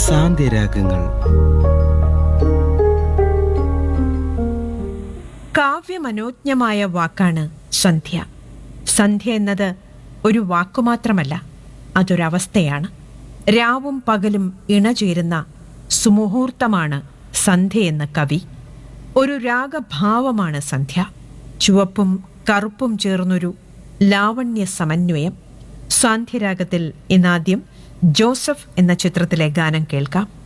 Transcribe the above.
സാന്ത്യരാഗങ്ങൾ കാവ്യമനോജ്ഞമായ വാക്കാണ് സന്ധ്യ സന്ധ്യ എന്നത് ഒരു വാക്കുമാത്രമല്ല അതൊരവസ്ഥയാണ് രാവും പകലും ഇണചേരുന്ന സുമുഹൂർത്തമാണ് സന്ധ്യ എന്ന കവി ഒരു രാഗഭാവമാണ് സന്ധ്യ ചുവപ്പും കറുപ്പും ചേർന്നൊരു ലാവണ്യ സമന്വയം സാന്ധ്യരാഗത്തിൽ ഇന്നാദ്യം ജോസഫ് എന്ന ചിത്രത്തിലെ ഗാനം കേൾക്കാം